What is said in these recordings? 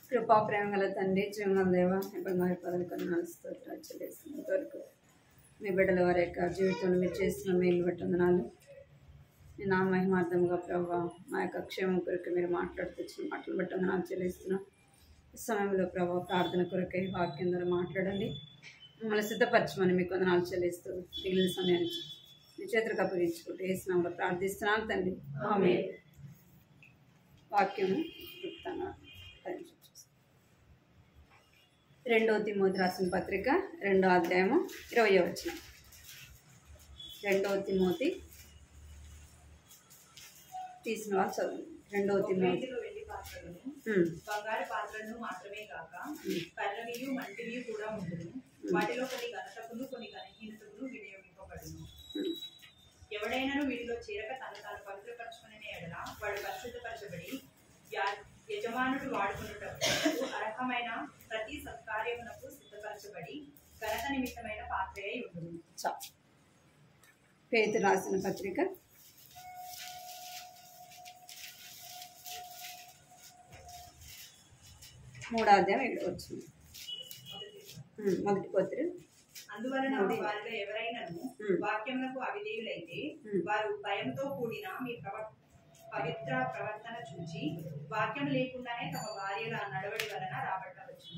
కృపా ప్రేమ గల తండ్రి జీవన దేవ ఇప్పుడు మా పదవి కొన్ని చెల్లిస్తున్న ఇంతవరకు మీ బిడ్డల వారి యొక్క జీవితంలో మీరు చేసిన మేలు బట్టి వందనాలు మీ నా మహిమార్థంగా ప్రభావ మా యొక్క క్షేమం కొరకు మీరు మాట్లాడుతూ వచ్చిన మాటలు బట్టి వందనాలు చెల్లిస్తున్నాం ఈ సమయంలో ప్రభావ ప్రార్థన కొరకై వాక్యం ద్వారా మాట్లాడండి మమ్మల్ని సిద్ధపరచమని మీకు వందనాలు చెల్లిస్తూ మిగిలిన సమయాన్ని మీ చేతులకు అప్పగించుకుంటూ ఏ స్నామంలో ప్రార్థిస్తున్నాను తండ్రి ఆమె వాక్యము చెప్తాను రెండవ తిమోతి రాసిన పత్రిక రెండో అధ్యాయము ఇరవై వచ్చిన రెండవ తిమోతి తీసిన వాళ్ళు చదువు రెండవ తిమోతి చేతిలో వెండి పాత్రలను ఉమ్, బంగారు పాత్రలను మాత్రమే కాక ఉమ్, కర్రవియు మంటివి కూడా ఉండును వాటిలో కొన్ని ఘనతకులు కొన్ని ఘనహీనతకులు వినియోగింపబడును ఉమ్. ఎవడైనాను వీటిలో చేరక తను తాను పవిత్రపరచుకునే ఎడల వాడు పరిశుద్ధపరచబడి యా- యజమానుడు వాడుకున్నటకు అర్హమైన ప్రతి సత్కార్యమునకు సిద్ధపరచబడి ఘనత నిమిత్తమైన పాత్ర అయి ఉండును చా పేతు రాసిన పత్రిక మూడో అధ్యాయం ఏడు వచ్చింది ఉమ్, మొదటి పత్రి అందువలన వారిలో ఎవరైనాను ఉమ్. వాక్యములకు అవిధేయులైతే ఉమ్. వారు భయంతో కూడిన మీ ప్రవ పవిత్ర ప్రవర్తన చూచి వాక్యం లేకుండానే తమ భార్యల నడవడి వలన రాబట్టవచ్చు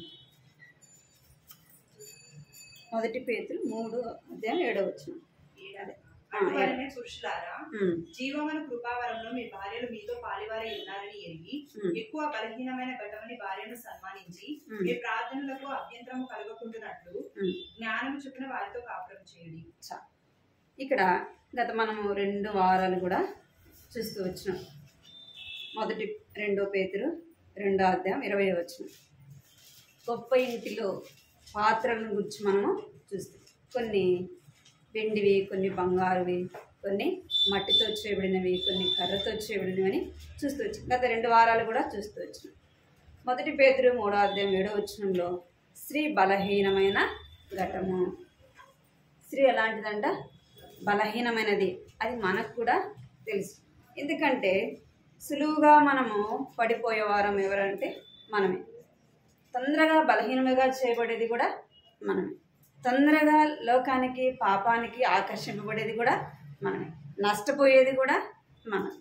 మొదటి పేతులు మూడు అధ్యాయం ఏడో వచ్చిన అటువలనే పురుషులారా ఉమ్, జీవమున కృపావరంలో మీ భార్యలు మీతో పాలివారై ఉన్నారని ఎరిగి ఉమ్, ఎక్కువ బలహీనమైన ఘటమని భార్యను సన్మానించి ఉమ్. మీ ప్రార్థనలకు అభ్యంతరము కలగకుండానట్లు ఉమ్. జ్ఞానము చొప్పున వారితో కాపురం చేయండి చా ఇక్కడ గత మనము రెండు వారాలు కూడా చూస్తూ వచ్చినాం మొదటి రెండో పేతురు రెండో అధ్యాయం ఇరవై వచ్చిన గొప్ప ఇంటిలో పాత్రలను గురించి మనము చూస్తాం కొన్ని వెండివి కొన్ని బంగారువి కొన్ని మట్టితో చేయబడినవి కొన్ని కర్రతో చేయబడినవి అని చూస్తూ వచ్చాం గత రెండు వారాలు కూడా చూస్తూ వచ్చినాం మొదటి పేతురు మూడో అధ్యాయం ఏడో వచ్చినంలో స్త్రీ బలహీనమైన ఘటము స్త్రీ ఎలాంటిదంట బలహీనమైనది అది మనకు కూడా తెలుసు ఎందుకంటే సులువుగా మనము పడిపోయే వారం ఎవరంటే మనమే తొందరగా బలహీనముగా చేయబడేది కూడా మనమే తొందరగా లోకానికి పాపానికి ఆకర్షింపబడేది కూడా మనమే నష్టపోయేది కూడా మనమే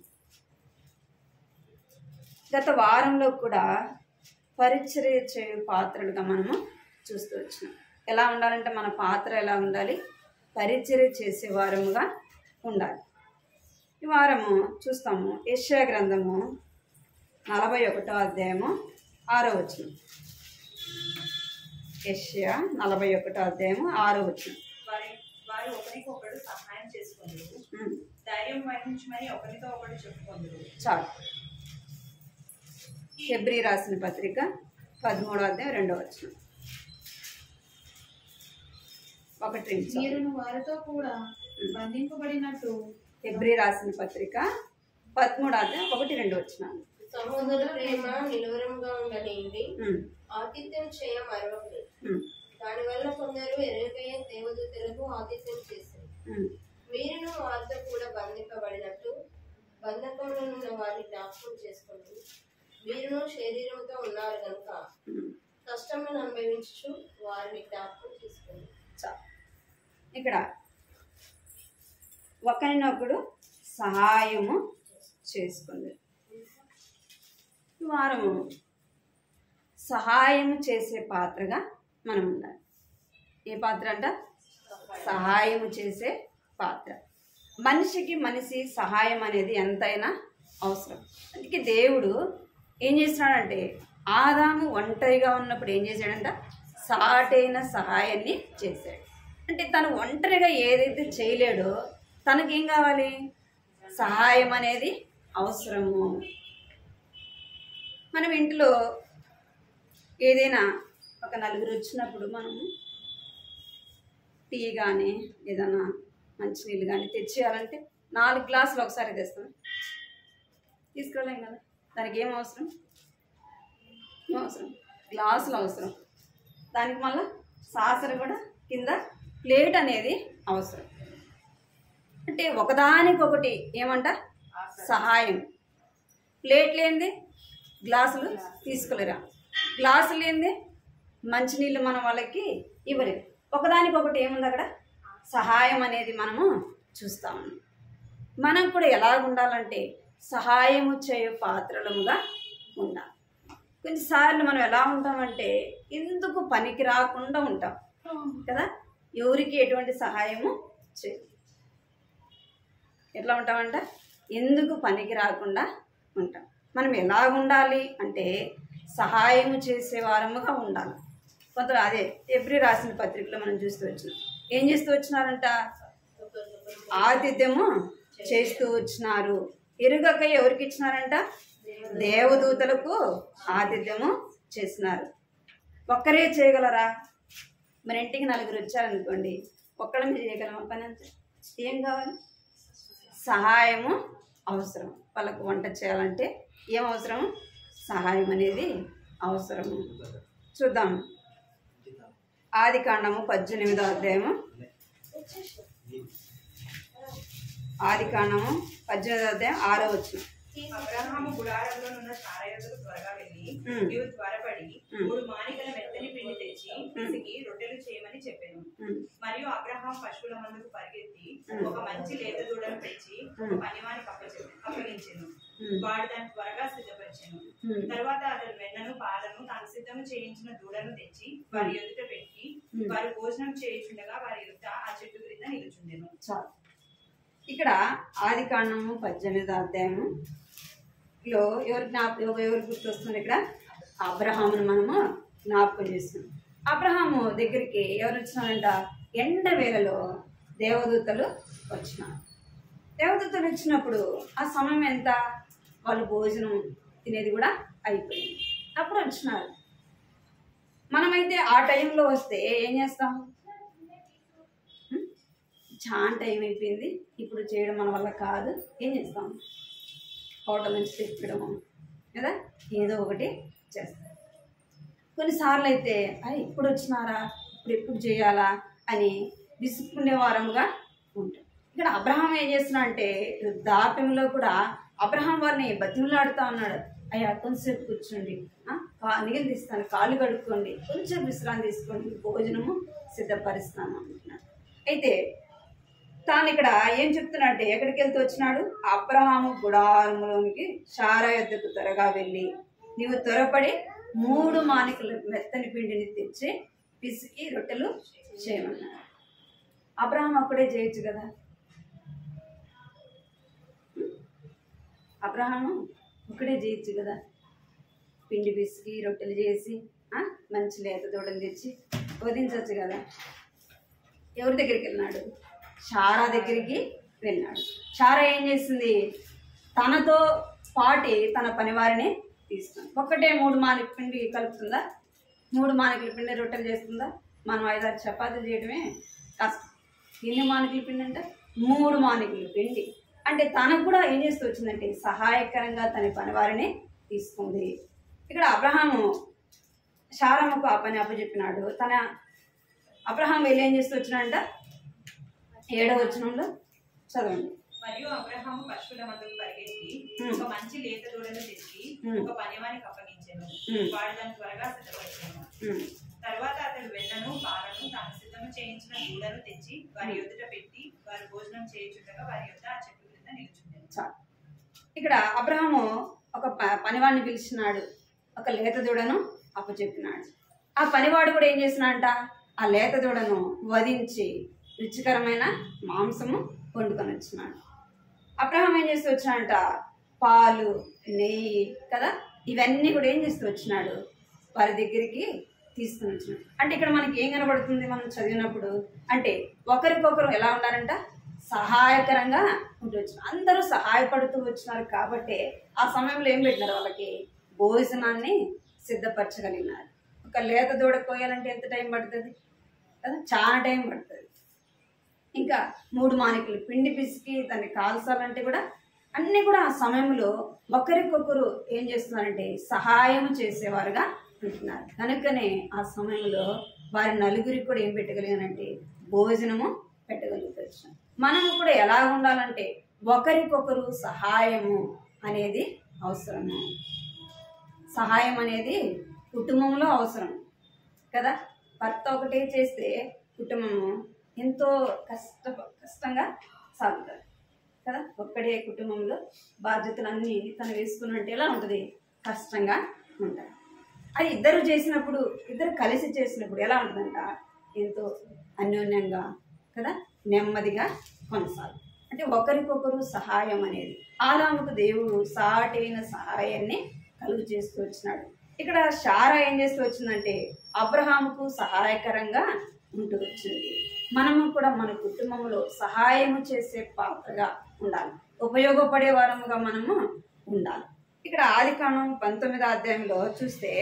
గత వారంలో కూడా పరిచర్య చేయు పాత్రలుగా మనము చూస్తూ వచ్చినాం ఎలా ఉండాలంటే మన పాత్ర ఎలా ఉండాలి పరిచర్య చేసే వారముగా ఉండాలి ఈ వారము చూస్తాము యెషయా గ్రంథము నలభై ఒకటో అధ్యాయము ఆరో వచ్చిన యెషయా నలభై ఒకటో అధ్యాయము ఆరో వచ్చిన వారి వారు ఒకరికొకడు సహాయం చేసుకుందరు ధైర్యం వహించమని ఒకరితో ఒకడు చెప్పుకుందరు చాలు హెబ్రి రాసిన పత్రిక పదమూడో అధ్యాయం రెండో వచ్చిన ఒకటి రెండు చాలు. మీరును వారితో కూడా బంధింపబడినట్టు హెబ్రి రాసిన పత్రిక పదమూడు అధ్యాయం ఒకటి రెండు వచ్చినాను సహోదర ప్రేమ నిలువరంగా ఉండనివ్వండి ఆతిథ్యం చేయ మరొకరు దానివల్ల కొందరు ఎరుగయ్యే దేవదూతలకు ఆతిథ్యం చేశారు మీరును వారితో కూడా బంధింపబడినట్టు బంధకంలో ఉన్న వారిని జ్ఞాపకం చేసుకోండి మీరును శరీరంతో ఉన్నారు కనుక కష్టములను అనుభవించు వారిని జ్ఞాపకం చేసుకోండి చా ఇక్కడ ఒకరినొకడు సహాయము చేసుకుంది ఈ వారము సహాయం చేసే పాత్రగా మనం ఉండాలి ఏ పాత్ర అంట సహాయం చేసే పాత్ర మనిషికి మనిషి సహాయం అనేది ఎంతైనా అవసరం అందుకే దేవుడు ఏం చేస్తున్నాడంటే ఆదాము ఒంటరిగా ఉన్నప్పుడు ఏం చేశాడంట సాటైన సహాయాన్ని చేశాడు అంటే తను ఒంటరిగా ఏదైతే చేయలేడో తనకేం కావాలి సహాయం అనేది అవసరము మనం ఇంట్లో ఏదైనా ఒక నలుగురు వచ్చినప్పుడు మనము టీ కానీ ఏదైనా మంచినీళ్ళు కానీ తెచ్చేయాలంటే నాలుగు గ్లాసులు ఒకసారి తెస్తాం తీసుకోలేం కదా దానికి ఏం అవసరం ఏం అవసరం గ్లాసులు అవసరం దానికి మళ్ళీ సాసర కూడా కింద ప్లేట్ అనేది అవసరం అంటే ఒకదానికొకటి ఏమంట సహాయం ప్లేట్ లేనిది గ్లాసులు తీసుకోలేరా గ్లాసు లేనిదే మంచినీళ్ళు మనం వాళ్ళకి ఇవ్వలేము ఒకదానికొకటి ఏముంది అక్కడ సహాయం అనేది మనము చూస్తాము మనం కూడా ఎలా ఉండాలంటే సహాయము చేయు పాత్రలముగా ఉండాలి కొన్నిసార్లు మనం ఎలా ఉంటామంటే ఎందుకు పనికి రాకుండా ఉంటాం కదా ఎవరికి ఎటువంటి సహాయము చేయ ఎట్లా ఉంటామంట ఎందుకు పనికి రాకుండా ఉంటాం మనం ఎలా ఉండాలి అంటే సహాయము చేసే వారముగా ఉండాలి కొంత అదే ఎవ్రీ రాసిన పత్రికలో మనం చూస్తూ వచ్చినాం ఏం చేస్తూ వచ్చినారంట ఆతిథ్యము చేస్తూ వచ్చినారు ఎరుగక ఎవరికి ఇచ్చినారంట దేవదూతలకు ఆతిథ్యము చేసినారు ఒక్కరే చేయగలరా మన ఇంటికి నలుగురు వచ్చారనుకోండి ఒక్కడ మీరు చేయగలమా పని అంతా ఏం కావాలి సహాయము అవసరం వాళ్ళకు వంట చేయాలంటే ఏం అవసరం సహాయం అనేది అవసరము చూద్దాం ఆది కాండము పద్దెనిమిదో అధ్యాయము ఆది కాండము పద్దెనిమిదో అధ్యాయం ఆరో వచ్చిన అబ్రహాము గుడారంలో ఉన్న సారయోధులు త్వరగా వెళ్ళి ఉమ్. నీవు త్వరపడి ఉమ్. మూడు మానికల మెత్తని పిండి తెచ్చి పిసికి రొట్టెలు చేయమని చెప్పాను మరియు అబ్రహాం పశువుల మందుకు పరిగెత్తి ఉమ్. ఒక మంచి లేత దూడను తెచ్చి ఒక ఉమ్. పనివానికి అప్పచె అప్పగించెను ఉమ్. వాడు దాన్ని త్వరగా సిద్ధపరిచాను ఉమ్. తర్వాత అతడు వెన్నను పాలను తాను సిద్ధం చేయించిన దూడను తెచ్చి వారి ఎదుట పెట్టి ఉమ్. వారు భోజనం చేయించుండగా వారి ఎదుట ఆ చెట్టు క్రింద నిలుచుండెను చాలు ఇక్కడ ఆది కాండము పద్దెనిమిదో అధ్యాయము లో ఎవరు జ్ఞాప ఎవరు గుర్తొస్తుంది ఇక్కడ అబ్రహామును మనము జ్ఞాపకం చేస్తున్నాం అబ్రహాము దగ్గరికి ఎవరు వచ్చినారంట ఎండ వేళలో దేవదూతలు వచ్చినారు దేవదూతలు వచ్చినప్పుడు ఆ సమయం ఎంత వాళ్ళు భోజనం తినేది కూడా అయిపోయింది అప్పుడు వచ్చినారు మనమైతే ఆ టైంలో వస్తే ఏం చేస్తాం ఉం? చాలా టైం అయిపోయింది ఇప్పుడు చేయడం మన వల్ల కాదు ఏం చేస్తాం హోటల్ నుంచి తెప్పడము కదా ఏదో ఒకటి చేస్తాం కొన్నిసార్లు అయితే అయ్యి ఇప్పుడు వచ్చినారా ఇప్పుడు ఎప్పుడు చేయాలా అని విసుక్కునే వారముగా ఉంటాం ఇక్కడ అబ్రహాం ఏం చేస్తున్నా అంటే వృద్ధాప్యంలో కూడా అబ్రహాం వారిని బతిమలాడుతా ఉన్నాడు అయ్యా కొంచెంసేపు కూర్చోండి ఆ, కా- నీళ్ళు తీస్తాను కాళ్ళు కడుక్కోండి కొంచెం విశ్రాంతి తీసుకోండి భోజనము సిద్ధపరుస్తాను అంటున్నాడు అయితే తాను ఇక్కడ ఏం చెప్తున్నాడంటే ఎక్కడికి వెళ్తూ వచ్చినాడు అబ్రహాము గుడారములోనికి షారా యొద్దకు త్వరగా వెళ్ళి నీవు త్వరపడి మూడు మానికలు మెత్తని పిండిని తెచ్చి పిసికి రొట్టెలు చేయమన్నాడు అబ్రహాం అక్కడే చేయొచ్చు కదా అబ్రహాము ఒక్కడే చేయొచ్చు కదా పిండి పిసికి రొట్టెలు చేసి ఆ, మంచి లేత దూడలు తెచ్చి వదించవచ్చు కదా ఎవరి దగ్గరికి వెళ్ళినాడు షారా దగ్గరికి వెళ్ళినాడు షారా ఏం చేసింది తనతో పాటి తన పనివారిని తీసుకుంది ఒక్కటే మూడు మానిక పిండి కలుపుతుందా మూడు మానికల పిండి రొట్టెలు చేస్తుందా మనం ఐదారు చపాతీలు చేయడమే కష్టం ఎన్ని మానికల పిండి అంటే మూడు మానికల పిండి అంటే తనకు కూడా ఏం చేస్తూ వచ్చిందంటే సహాయకరంగా తన పనివారిని తీసుకుంది ఇక్కడ అబ్రహాము శారమ్మకు ఆ పని అప్పచెప్పినాడు తన అబ్రహాం వెళ్ళి ఏం చేస్తూ వచ్చినాడంట ఏడవ వచనంలో చదవండి మరియు అబ్రహాము పశువుల మందుకు పరిగెత్తి ఉమ్. ఒక మంచి లేత దూడను తెచ్చి ఉమ్. ఒక పనివానికి అప్పగించెను ఉమ్. వాడు దాన్ని త్వరగా సిద్ధపరిచాను ఉమ్, తర్వాత అతడు వెన్నను పాలను తాను సిద్ధము చేయించిన దూడను తెచ్చి వారి ఎదుట పెట్టి వారు భోజనం చేయించుండగా వారి యొద్ద ఆ చెట్టు క్రింద నిలుచుండెను చాలు ఇక్కడ అబ్రహాము ఒక ప- పనివాడిని పిలిచినాడు ఒక లేత దూడను అప్పచెప్పినాడు ఆ పనివాడు కూడా ఏం చేసినాడంట ఆ లేత దూడను వధించి రుచికరమైన మాంసము వండుకొని వచ్చినాడు అబ్రహాం ఏం చేస్తూ వచ్చినాడంట పాలు నెయ్యి కదా ఇవన్నీ కూడా ఏం చేస్తూ వచ్చినాడు వారి దగ్గరికి తీసుకుని వచ్చినాడు అంటే ఇక్కడ మనకి ఏం కనబడుతుంది మనం చదివినప్పుడు అంటే ఒకరికొకరు ఎలా ఉన్నారంట సహాయకరంగా ఉంటూ వచ్చినారు అందరూ సహాయపడుతూ వచ్చినారు కాబట్టి ఆ సమయంలో ఏం పెట్టినారు వాళ్ళకి భోజనాన్ని సిద్ధపరచగలిగినారు ఒక లేత దూడ కోయాలంటే ఎంత టైం పడుతుంది కదా చాలా టైం పడుతుంది ఇంకా మూడు మానికలు పిండి పిసికి దాన్ని కాల్చాలంటే కూడా అన్నీ కూడా ఆ సమయంలో ఒకరికొకరు ఏం చేస్తున్నారంటే సహాయం చేసేవారుగా ఉంటున్నారు కనుకనే ఆ సమయంలో వారి నలుగురికి కూడా ఏం పెట్టగలిగానంటే భోజనము పెట్టగలుగుతారు మనము కూడా ఎలా ఉండాలంటే ఒకరికొకరు సహాయము అనేది అవసరము సహాయం అనేది కుటుంబంలో అవసరం కదా భర్త ఒకటే చేస్తే కుటుంబము ఎంతో కష్ట కష్టంగా సాగుతుంది కదా ఒక్కడే కుటుంబంలో బాధ్యతలన్నీ తను వేసుకున్నట్టు ఎలా ఉంటుంది కష్టంగా ఉంటుంది అది ఇద్దరు చేసినప్పుడు ఇద్దరు కలిసి చేసినప్పుడు ఎలా ఉంటుందంట ఎంతో అన్యోన్యంగా కదా నెమ్మదిగా కొనసాగు అంటే ఒకరికొకరు సహాయం అనేది ఆరాముకు దేవుడు సాటైన సహాయాన్ని కలుగు చేస్తూ వచ్చినాడు ఇక్కడ షారా ఏం చేస్తూ వచ్చిందంటే అబ్రహాముకు సహాయకరంగా ఉంటూ వచ్చింది మనము కూడా మన కుటుంబంలో సహాయము చేసే పాత్రగా ఉండాలి ఉపయోగపడే వారముగా మనము ఉండాలి ఇక్కడ ఆది కాండం పంతొమ్మిదో అధ్యాయంలో చూస్తే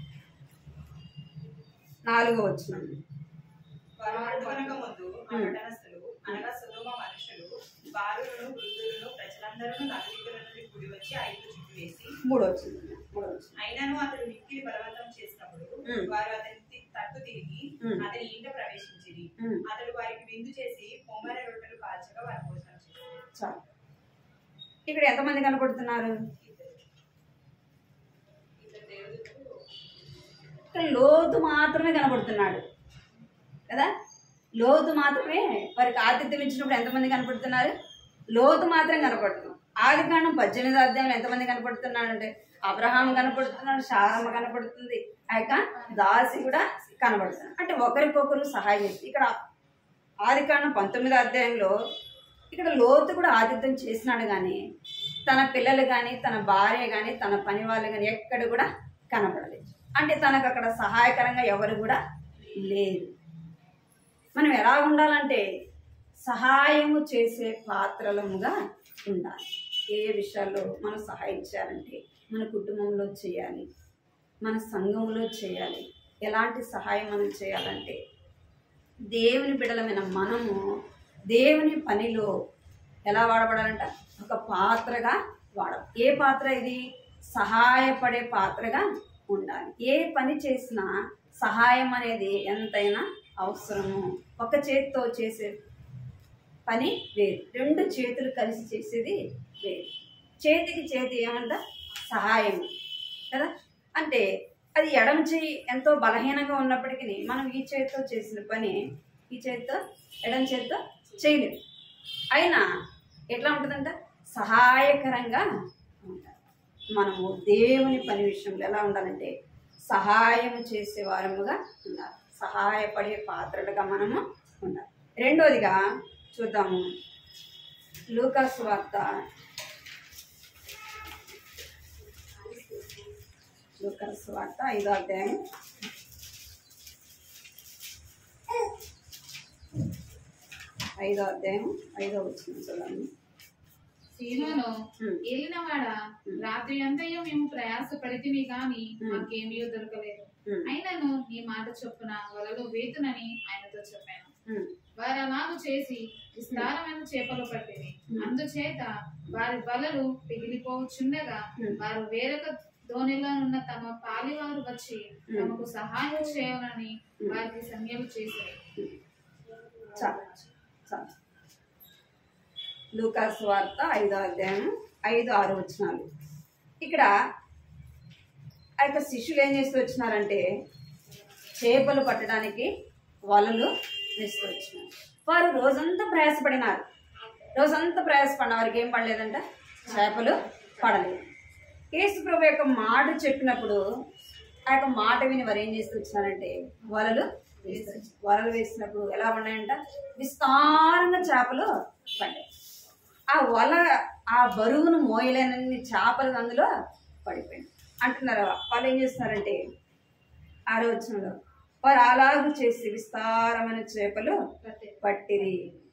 నాలుగో వచ్చినాం వారు అడుగనక ముందు ఆ పట్టణస్థులు అనగా సుగమ మనుషులు బాలులను వృద్ధులను ప్రజలందరూ నలుగురు నుండి కూడి వచ్చి ఐదు చుట్టూ వేసి మూడో వచ్చింది మూడో వచ్చింది అయినను అతడు మిక్కిలి బలవంతం చేసినప్పుడు ఉమ్. వారు అతని తి- తట్టు తిరిగి ఉమ్. అతని ఇంట ప్రవేశించిరి ఉమ్. అతడు వారికి విందు చేసి పొమ్మర రొట్టెలు కాల్చగా వారి భోజనం చేశారు చాలు ఇక్కడ ఎంతమంది కనపడుతున్నారు ఇద్దరు ఇద్దరు దేవదూతలు ఇక్కడ లోతు మాత్రమే కనపడుతున్నాడు కదా లోతు మాత్రమే వారికి ఆతిథ్యం ఇచ్చినప్పుడు ఎంతమంది కనపడుతున్నారు లోతు మాత్రం కనపడుతున్నాం ఆది కాండం పద్దెనిమిది అధ్యాయం ఎంతమంది కనపడుతున్నాడు అంటే అబ్రహాం కనపడుతున్నాడు శారమ్మ కనపడుతుంది ఆ యొక్క దాసి కూడా కనపడుతుంది అంటే ఒకరికొకరు సహాయం చేసి ఇక్కడ ఆది కాండం పంతొమ్మిదో అధ్యాయంలో ఇక్కడ లోతు కూడా ఆతిథ్యం చేసినాడు కానీ తన పిల్లలు కానీ తన భార్య కానీ తన పని వాళ్ళు కానీ ఎక్కడ కూడా కనపడలేదు అంటే తనకు అక్కడ సహాయకరంగా ఎవరు కూడా లేరు మనం ఎలా ఉండాలంటే సహాయము చేసే పాత్రలముగా ఉండాలి ఏ విషయాల్లో మనం సహాయం చేయాలంటే మన కుటుంబంలో చేయాలి మన సంఘంలో చేయాలి ఎలాంటి సహాయం మనం చేయాలంటే దేవుని బిడలమైన మనము దేవుని పనిలో ఎలా వాడబడాలంట ఒక పాత్రగా వాడ ఏ పాత్ర ఇది సహాయపడే పాత్రగా ఉండాలి ఏ పని చేసినా సహాయం అనేది ఎంతైనా అవసరము ఒక చేతితో చేసే పని వేరు రెండు చేతులు కలిసి చేసేది వేరు చేతికి చేతి ఏమంట సహాయం కదా అంటే అది ఎడమ చేయి ఎంతో బలహీనంగా ఉన్నప్పటికీ మనం ఈ చేతితో చేసిన పని ఈ చేతితో ఎడమ చేతితో చేయలేము అయినా ఎట్లా ఉంటుందంట సహాయకరంగా ఉంటుంది మనము దేవుని పని విషయంలో ఎలా ఉండాలంటే సహాయం చేసే వారముగా ఉండాలి సహాయపడే పాత్రలుగా మనము ఉండాలి రెండోదిగా చూద్దాము లూకాసు వార్త లూకాసు వార్త ఐదో అధ్యాయం ఐదో అధ్యాయం ఐదో వచ్చిన చూడండి సీమోను ఉమ్. ఏలినవాడ రాత్రి అంతయు మేము ప్రయాసపడితిమి గాని ఉమ్. మాకేమీ దొరకలేదు ఉమ్. అయినను నీ మాట చొప్పున వలలో వేతునని ఆయనతో చెప్పాను ఉమ్. వారు అలాగు చేసి విస్తారమైన చేపలు పట్టింది ఉమ్. అందుచేత వారి బలలు పిగిలిపోచుండగా ఉమ్. వారు వేరొక దోణిలో ఉన్న తమ పాలివారు వచ్చి ఉమ్. తమకు సహాయం చేయాలని ఉమ్. వారికి సంజ్ఞలు చేశారు చాలు చాలు లూకాస్ వార్త ఐదో అధ్యాయం ఐదు ఆరు వచ్చినాలు ఇక్కడ ఆ యొక్క శిష్యులు ఏం చేస్తూ వచ్చినారంటే చేపలు పట్టడానికి వలలు వేస్తూ వచ్చినారు వారు రోజంతా ప్రయాసపడినారు రోజంతా ప్రయాసపడిన వారికి ఏం పడలేదంట చేపలు పడలేదు యేసు ప్రభు యొక్క మాట చెప్పినప్పుడు ఆ యొక్క మాట విని వారు ఏం చేస్తూ వచ్చినారంటే వలలు వేస్తూ వచ్చి- వలలు వేసినప్పుడు ఎలా ఉన్నాయంట విస్తారంగా చేపలు పడ్డాయి ఆ వల ఆ బరువును మోయలేనన్ని చేపలు అందులో పడిపోయింది అంటున్నారు వాళ్ళు ఏం చేస్తున్నారంటే ఆరో వచనంలో వారు అలాగు చేసి విస్తారమైన చేపలు పట్టే పట్టిరి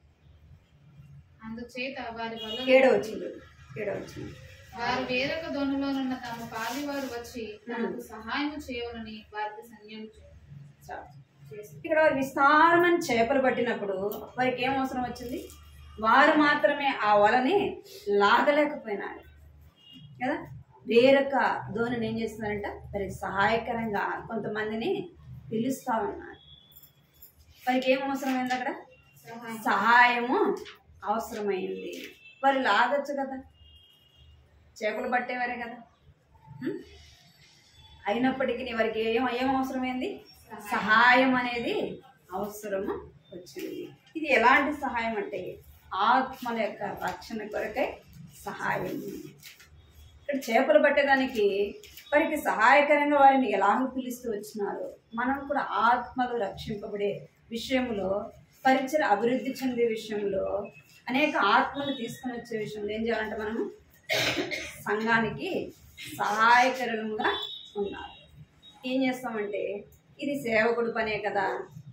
అందుచేత వారి వల్ల ఏడో వచ్చింది ఏడో వచ్చింది వారు వేరొక దోణిలోనున్న తమ పాలివారు వచ్చి తమకు సహాయం చేయాలని వారికి సంజ్ఞలు చాలు. చేసి ఇక్కడ వారు విస్తారమైన చేపలు పట్టినప్పుడు వారికి ఏం అవసరం వచ్చింది వారు మాత్రమే ఆ వలని లాగలేకపోయినారు కదా వేరొక ధోనిని ఏం చేస్తున్నారంట వారికి సహాయకరంగా కొంతమందిని పిలుస్తా ఉన్నారు వారికి ఏం అవసరమైంది అక్కడ సహాయం సహాయము అవసరమైంది వారు లాగొచ్చు కదా చేపలు పట్టేవారే కదా ఉం? అయినప్పటికీ వారికి ఏం ఏం అవసరమైంది సహాయం అనేది అవసరము వచ్చింది ఇది ఎలాంటి సహాయం అంటే ఆత్మల యొక్క రక్షణ కొరకై సహాయం ఇక్కడ చేపలు పట్టేదానికి వారికి సహాయకరంగా వారిని ఎలాగ పిలుస్తూ వచ్చినారో మనం కూడా ఆత్మలు రక్షింపబడే విషయంలో పరిచయ అభివృద్ధి చెందే విషయంలో అనేక ఆత్మలు తీసుకొని వచ్చే విషయంలో ఏం చేయాలంటే మనము సంఘానికి సహాయకరంగా ఉన్నారు ఏం చేస్తామంటే ఇది సేవకుడు పనే కదా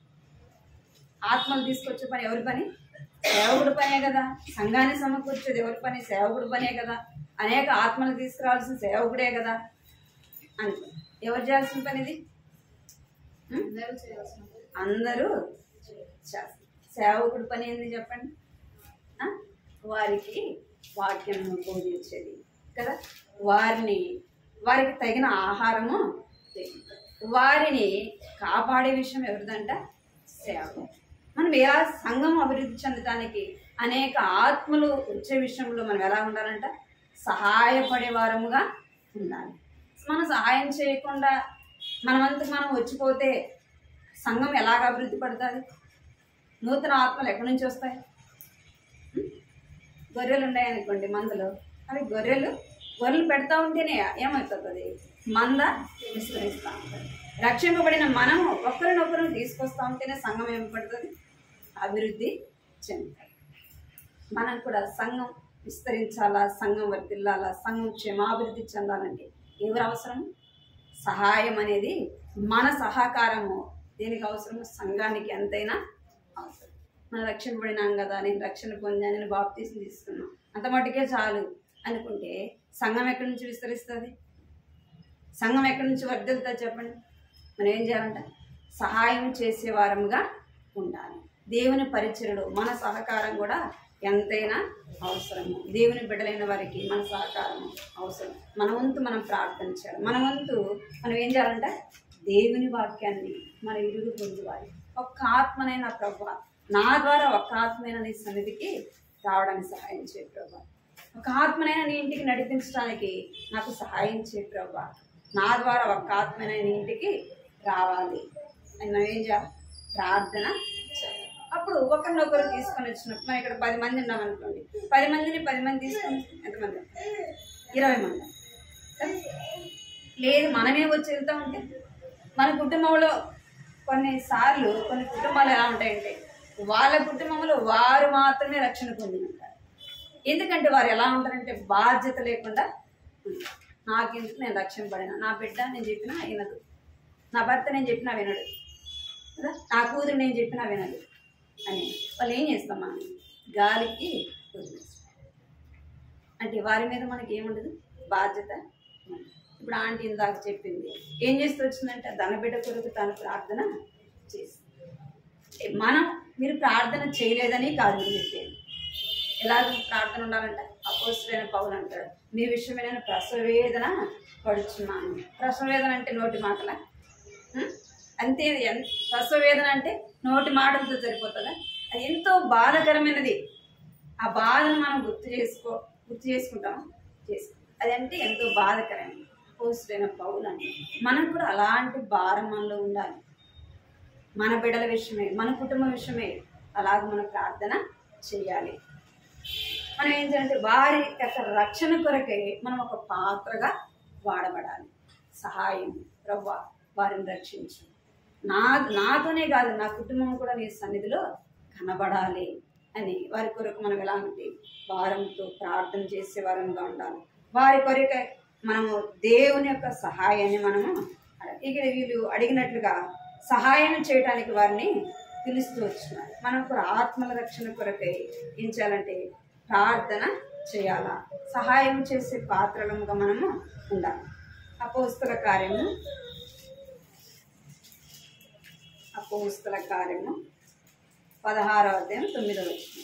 ఆత్మలు తీసుకొచ్చే పని ఎవరి పని సేవకుడు పనే కదా సంఘాన్ని సమకూర్చేది ఎవరి పని సేవకుడు పనే కదా అనేక ఆత్మలు తీసుకురావాల్సిన సేవకుడే కదా అనుకో ఎవరు చేయాల్సిన పని ఇది ఉం? అందరూ చేయాల్సిన పని. అందరూ చేస్తారు సేవకుడు పని ఏంది చెప్పండి ఆ? వారికి వాక్యం బోధించేది కదా వారిని వారికి తగిన ఆహారము వారిని కాపాడే విషయం ఎవరిదంట సేవ మనం ఎలా సంఘం అభివృద్ధి చెందటానికి అనేక ఆత్మలు వచ్చే విషయంలో మనం ఎలా ఉండాలంట సహాయపడే వారముగా ఉండాలి మనం సహాయం చేయకుండా మనమంతకు మనం వచ్చిపోతే సంఘం ఎలాగ అభివృద్ధి పడుతుంది నూతన ఆత్మలు ఎక్కడి నుంచి వస్తాయి ఉం? గొర్రెలు ఉన్నాయనుకోండి మందలో అవి గొర్రెలు గొర్రెలు పెడతా ఉంటేనే ఏమవుతుంది మంద విస్తరిస్తూ ఉంటుంది రక్షింపబడిన మనము ఒకరినొకరు తీసుకొస్తా ఉంటేనే సంఘం ఏం పడుతుంది అభివృద్ధి చెందుతుంది మనం కూడా సంఘం విస్తరించాలా సంఘం వర్తిల్లాలా సంఘం క్షేమాభివృద్ధి చెందాలంటే ఎవరు అవసరం సహాయం అనేది మన సహకారము దేనికి అవసరము సంఘానికి ఎంతైనా అవసరం మనం రక్షింపబడినాం కదా నేను రక్షణ పొందాను నేను బాప్తీసం తీసుకున్నాను అంత మట్టుకే చాలు అనుకుంటే సంఘం ఎక్కడి నుంచి విస్తరిస్తుంది సంఘం ఎక్కడి నుంచి వర్ధిల్తా చెప్పండి మనం ఏం చేయాలంట సహాయం చేసే వారముగా ఉండాలి దేవుని పరిచయలో మన సహకారం కూడా ఎంతైనా అవసరము దేవుని బిడ్డలైన వారికి మన సహకారం అవసరం మన వంతు మనం ప్రార్థన చేయాలి మన వంతు మనం ఏం చేయాలంటే దేవుని వాక్యాన్ని మన ఇరుగు పొందు వారి ఒక్క ఆత్మనైన ప్రభు నా ద్వారా ఒక్క ఆత్మైన నీ సన్నిధికి రావడానికి సహాయం చేయ ప్రభు ఒక ఆత్మనైనా నీ ఇంటికి నడిపించడానికి నాకు సహాయం చేయ ప్రభు నా ద్వారా ఒక్క ఆత్మనైనా నీ ఇంటికి రావాలి అని మనం ఏం చేయాలి ప్రార్థన చేయాలి అప్పుడు ఒకరినొకరు తీసుకొని వచ్చినప్పుడు మనం ఇక్కడ పది మంది ఉన్నాం అనుకోండి పది మందిని పది మంది తీసుకొని ఎంతమంది ఇరవై మంది లేదు మనమే వచ్చి వెళ్తూ ఉంటే మన కుటుంబంలో కొన్నిసార్లు కొన్ని కుటుంబాలు ఎలా ఉంటాయంటే వాళ్ళ కుటుంబంలో వారు మాత్రమే రక్షణ పొంది ఉంటారు ఎందుకంటే వారు ఎలా ఉంటారంటే బాధ్యత లేకుండా ఉంటారు. నాకెందుకు నేను రక్షణ పడినా నా బిడ్డ నేను చెప్పినా వినదు నా భర్త నేను చెప్పినా వినడు కదా నా కూతురు నేను చెప్పినా వినదు అని వాళ్ళు ఏం చేస్తాం మనం గాలికి వదిలేస్తాం అంటే వారి మీద మనకి ఏముండదు బాధ్యత ఉండదు. ఇప్పుడు ఆంటీ ఇందాక చెప్పింది ఏం చేస్తూ వచ్చిందంటే ధన బిడ్డ కొరకు తను ప్రార్థన చేసింది ఏ, మనం మీరు ప్రార్థన చేయలేదని కాదు మీరు చెప్పేది ఎలాగ ప్రార్థన ఉండాలంటే అపోస్తులైన పౌలు అంటాడు మీ విషయమే నేను ప్రసవేదన పడుచున్నాను ప్రసవేదన అంటే నోటి మాటల అంతే ఎన్- ప్రసవేదన అంటే నోటి మాటలతో సరిపోతుందా అది ఎంతో బాధకరమైనది ఆ బాధను మనం గుర్తు చేసుకో గుర్తు చేసుకుంటాం చేసుకో అదంటే ఎంతో బాధకరమైనది పోస్టులైన పౌలు అంటే మనం కూడా అలాంటి భారం మనలో ఉండాలి మన బిడ్డల విషయమే మన కుటుంబ విషయమే అలాగ మనం ప్రార్థన చేయాలి మనం ఏం చేయాలంటే వారి యొక్క రక్షణ కొరకై మనం ఒక పాత్రగా వాడబడాలి సహాయం ప్రవ్వా వారిని రక్షించు నా నాతోనే కాదు నా కుటుంబం కూడా నీ సన్నిధిలో కనబడాలి అని వారి కొరకు మనం ఎలాంటి వారంతో ప్రార్థన చేసే వారంగా ఉండాలి వారి కొరకై మనము దేవుని యొక్క సహాయాన్ని మనము అడగాలి. ఇక వీళ్ళు అడిగినట్లుగా సహాయం చేయడానికి వారిని పిలుస్తూ వచ్చినారు మనం కూడా ఆత్మల రక్షణ కొరకై ఏం చేయాలంటే ప్రార్థన చేయాలా సహాయం చేసే పాత్రలుగా మనము ఉండాలి అపోస్తుల కార్యము అపోస్తుల కార్యము పదహారవ అధ్యాయం తొమ్మిదవ వచనం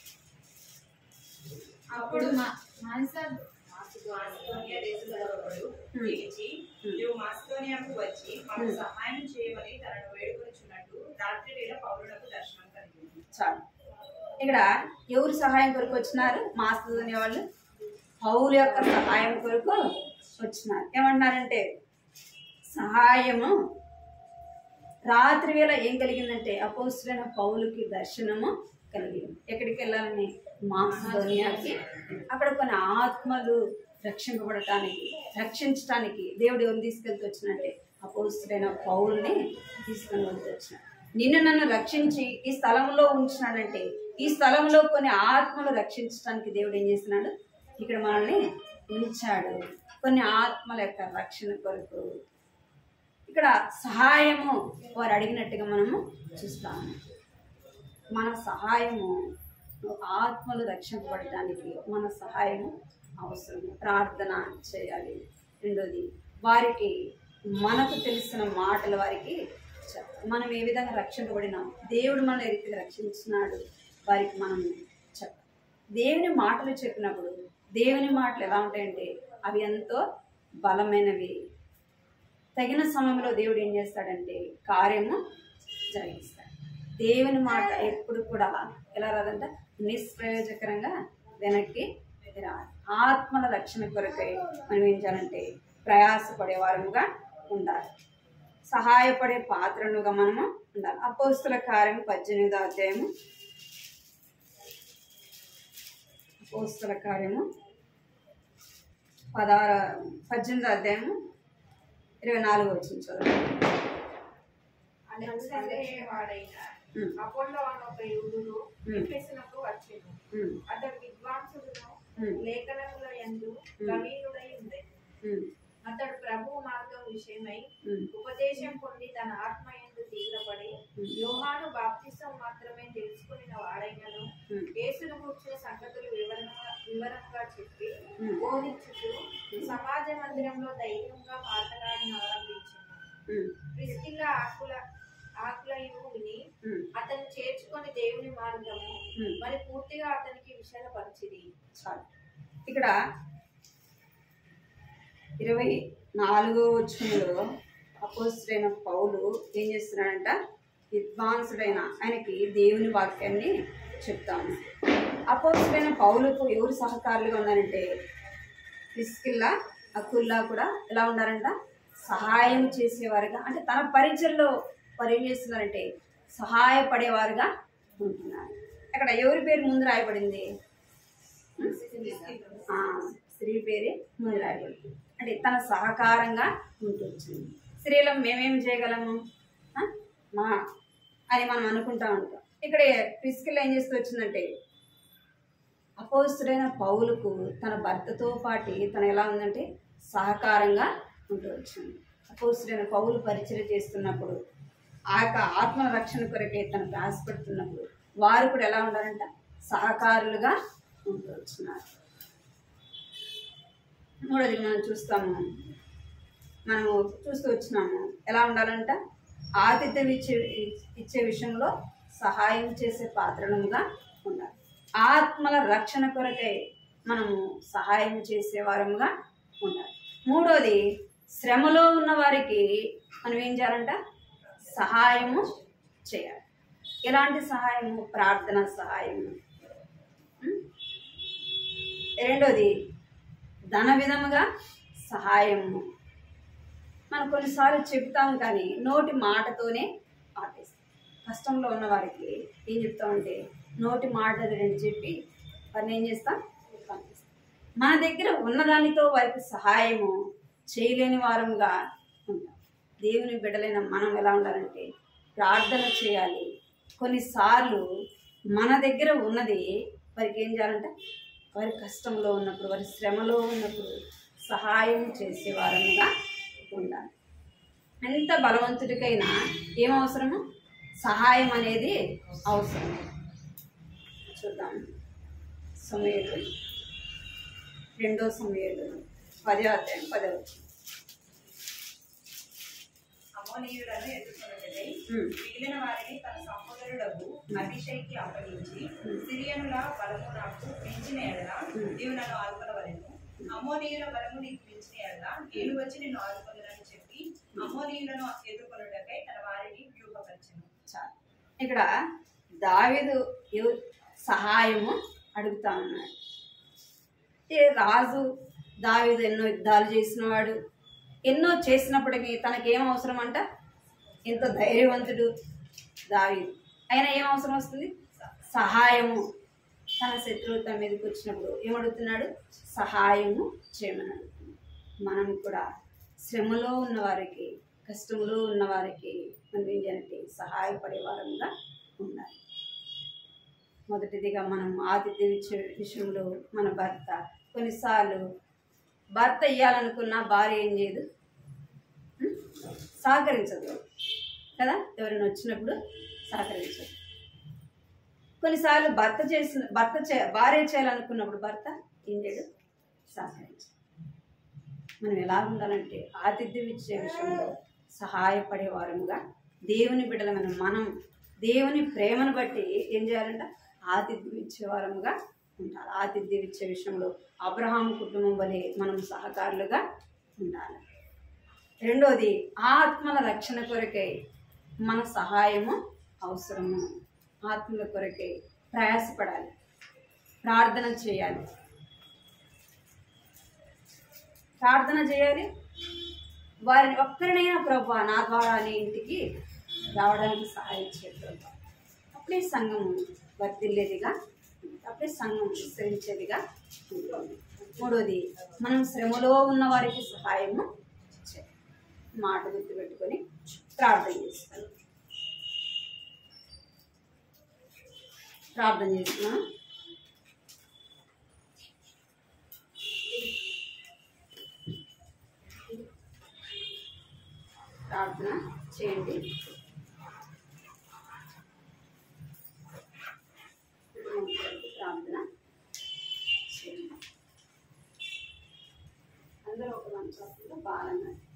అప్పుడు మా మాన్సర్ మాసిదోనియా దేశంలో ఒకడు లేచి నీవు మాసిదోనియాకు వచ్చి మాకు సహాయం చేయమని తనను వేడుకొనిచున్నట్టు రాత్రి వేళ పౌరులకు దర్శనం కలిగింది చాలు ఇక్కడ ఎవరు సహాయం కొరకు వచ్చినారు మాస్టర్ అనే వాళ్ళు పౌలు యొక్క సహాయం కొరకు వచ్చినారు ఏమంటున్నారంటే సహాయము రాత్రి వేళ ఏం కలిగిందంటే అపోస్తులైన పౌలుకి దర్శనము కలిగింది ఎక్కడికి వెళ్ళాలని మాసిదోనియాకి అక్కడ కొన్ని ఆత్మలు రక్షింపబడటానికి రక్షించటానికి దేవుడు ఎవరు తీసుకెళ్తూ వచ్చినట్టే అపోస్తులైన పౌల్ని తీసుకొని వెళ్తూ వచ్చినాడు నిన్ను నన్ను రక్షించి ఈ స్థలంలో ఉంచినాడంటే ఈ స్థలంలో కొన్ని ఆత్మలు రక్షించడానికి దేవుడు ఏం చేస్తున్నాడు ఇక్కడ మనల్ని ఉంచాడు కొన్ని ఆత్మల యొక్క రక్షణ కొరకు ఇక్కడ సహాయము వారు అడిగినట్టుగా మనము చూస్తాము మన సహాయము ఆత్మలు రక్షింపబడటానికి మన సహాయము అవసరం ప్రార్థన చేయాలి రెండోది వారికి మనకు తెలిసిన మాటలు వారికి చెప్పాలి మనం ఏ విధంగా రక్షింపబడినాం దేవుడు మన ఏ రీతిగా రక్షించినాడు వారికి మనం చెప్పాలి దేవుని మాటలు చెప్పినప్పుడు దేవుని మాటలు ఎలా ఉంటాయంటే అవి ఎంతో బలమైనవి తగిన సమయంలో దేవుడు ఏం చేస్తాడంటే కార్యము జరిగిస్తాడు దేవుని మాట ఎప్పుడు కూడా ఎలా రాదంట నిష్ప్రయోజకరంగా వెనక్కి రాదు ఆత్మల రక్షణ కొరకై మనం ఏం చేయాలంటే ప్రయాసపడే వారముగా ఉండాలి సహాయపడే పాత్రలుగా మనము ఉండాలి అపోస్తుల కార్యం పద్దెనిమిదో అధ్యాయము అపోస్తుల కార్యము పదహార పద్దెనిమిదో అధ్యాయము ఇరవై నాలుగు వచ్చింది చదువు వాడైన ఉమ్, అపోలో అన్న ఒక యూదుడు ఉమ్, ఎఫెసునకు వచ్చెను ఉమ్, అతడు విద్వాంసుడును ఉమ్, లేఖనముల యందు ప్రవీణుడై ఉండెను ఉమ్, అతడు ప్రభు మార్గం విషయమై ఉమ్, ఉపదేశం పొంది తన ఆత్మ యందు తీవ్రపడి యోహాను బాప్తిసం మాత్రమే తెలుసుకుని వాడైనను ఉమ్, యేసును కూర్చున్న సంగతులు వివరంగా వివరంగా చెప్పి ఉమ్, బోధించుతూ సమాజ మందిరంలో ధైర్యంగా మాట్లాడని ఆరంభించింది ఉమ్, క్రిస్టిల్లా ఆకుల ఆకులయు విని ఉమ్, అతను చేర్చుకొని దేవుని మార్గము ఉమ్. మరి పూర్తిగా అతనికి విషయపరిచిది చాలు ఇక్కడ ఇరవై నాలుగో వచనంలో అపోస్తుడైన పౌలు ఏం చేస్తున్నాడంట విద్వాంసుడైన ఆయనకి దేవుని వాక్యాన్ని చెప్తాను అపోస్తుడైన పౌలుకు ఎవరు సహకారులుగా ఉన్నారంటే ప్రిస్కిల్లా అకుల్లా కూడా ఎలా ఉన్నారంట సహాయం చేసేవారుగా అంటే తన పరిచయలో వారు ఏం చేస్తున్నారంటే సహాయపడేవారుగా ఉంటున్నారు అక్కడ ఎవరి పేరు ముందు రాయబడింది ఆ, స్త్రీ పేరే ముందు రాయబడింది అంటే తన సహకారంగా ఉంటూ వచ్చింది స్త్రీలం మేమేం చేయగలము ఆ? మా అని మనం అనుకుంటా ఉంటాం ఇక్కడ ప్రిస్కిల్ ఏం చేస్తూ వచ్చిందంటే అపోస్తుడైన పౌలుకు తన భర్తతో పాటు తను ఎలా ఉందంటే సహకారంగా ఉంటూ వచ్చింది అపోస్తుడైన పౌలు పరిచయం చేస్తున్నప్పుడు ఆ యొక్క ఆత్మ రక్షణ కొరకే తను ప్రయాసపడుతున్నప్పుడు వారు కూడా ఎలా ఉండాలంట సహకారులుగా ఉంటూ వచ్చినారు మూడోది మనం చూస్తాము మనము చూస్తూ వచ్చినాము ఎలా ఉండాలంట ఆతిథ్యం ఇచ్చే ఇచ్చే విషయంలో సహాయం చేసే పాత్రలుగా ఉండాలి ఆత్మల రక్షణ కొరకై మనము సహాయం చేసే వారముగా ఉండాలి మూడోది శ్రమలో ఉన్న వారికి మనం ఏం చేయాలంట సహాయము చేయాలి ఎలాంటి సహాయము ప్రార్థన సహాయము ఉం? రెండోది ధన విధముగా సహాయము మనం కొన్నిసార్లు చెప్తాం కానీ నోటి మాటతోనే ఆపేస్తాం కష్టంలో ఉన్న వారికి ఏం చెప్తామంటే నోటి మాట రెండు చెప్పి వారిని ఏం చేస్తాం పంపిస్తాం మన దగ్గర ఉన్నదానితో వారికి సహాయము చేయలేని వారంగా ఉంటాం దేవుని బిడ్డలైన మనం ఎలా ఉండాలంటే ప్రార్థన చేయాలి కొన్నిసార్లు మన దగ్గర ఉన్నది వారికి ఏం చేయాలంటే వారి కష్టంలో ఉన్నప్పుడు వారి శ్రమలో ఉన్నప్పుడు సహాయం చేసే వారముగా ఉండాలి ఎంత బలవంతుడికైనా ఏం అవసరము సహాయం అనేది అవసరం చూద్దాం సమయలు రెండో సమయలు పదో అధ్యాయం పదో వచ్చింది అమోనీయులను ఎదుర్కొన్నదై ఉమ్. మిగిలిన వారిని తన సహోదరుడకు అభిషేక్కి అప్పగించి సిరియనుల బలము నాకు మించిన ఎడల నీవు నన్ను ఆదుకొనవలెను అమోనీయుల బలము నీకు మించిన ఎడల నేను వచ్చి నిన్ను ఆదుకొనని చెప్పి అమోనీయులను ఎదుర్కొనుటకై తన వారిని వ్యూహపరిచెను చాలు ఇక్కడ దావీదు ఎవ- సహాయము అడుగుతా ఉన్నాడు ఏ రాజు దావీదు ఎన్నో యుద్ధాలు చేసినవాడు ఎన్నో చేసినప్పటికీ తనకేం అవసరం అంట ఇంత ధైర్యవంతుడు దావీదు అయినా ఏం అవసరం వస్తుంది సహాయము తన శత్రువు తన మీదకి వచ్చినప్పుడు ఏమడుగుతున్నాడు సహాయము చేయమని అడుగుతున్నాడు మనం కూడా శ్రమలో ఉన్న వారికి కష్టంలో ఉన్న వారికి మనం ఏం చేయాలంటే సహాయపడే వారంగా ఉండాలి మొదటిదిగా మనం ఆతిథ్య విష- విషయంలో మన భర్త కొన్నిసార్లు భర్త ఇవ్వాలనుకున్న భార్య ఏం చేయదు ఉం? సహకరించదు కదా ఎవరైనా వచ్చినప్పుడు సహకరించదు కొన్నిసార్లు భర్త చేసిన భర్త చే భార్య చేయాలనుకున్నప్పుడు భర్త ఏం చేయడు సహకరించదు మనం ఎలా ఉండాలంటే ఆతిథ్యం ఇచ్చే విషయంలో సహాయపడే వారముగా దేవుని బిడ్డలమైన మనం దేవుని ప్రేమను బట్టి ఏం చేయాలంట ఆతిథ్యం ఇచ్చే వారముగా ఉండాలి ఆతిథ్యం ఇచ్చే విషయంలో అబ్రహాం కుటుంబం వలె మనం సహకారులుగా ఉండాలి రెండోది ఆత్మల రక్షణ కొరకై మన సహాయము అవసరము ఆత్మల కొరకై ప్రయాసపడాలి ప్రార్థన చేయాలి ప్రార్థన చేయాలి వారిని ఒక్కరినైనా ప్రభు నా ద్వారా నీ ఇంటికి రావడానికి సహాయం చేద్దాం అప్పుడే సంఘం వర్ధిల్లేదిగా అప్పుడే సంఘం విస్తరించేదిగా ఉంటుంది మూడోది మనం శ్రమలో ఉన్న వారికి సహాయము చేయాలి మాట గుర్తుపెట్టుకొని ప్రార్థన చేస్తాను ప్రార్థన చేస్తున్నాను ప్రార్థన చేయండి ప్రార్థన చేయండి అందరూ ఒక మంచి బాగా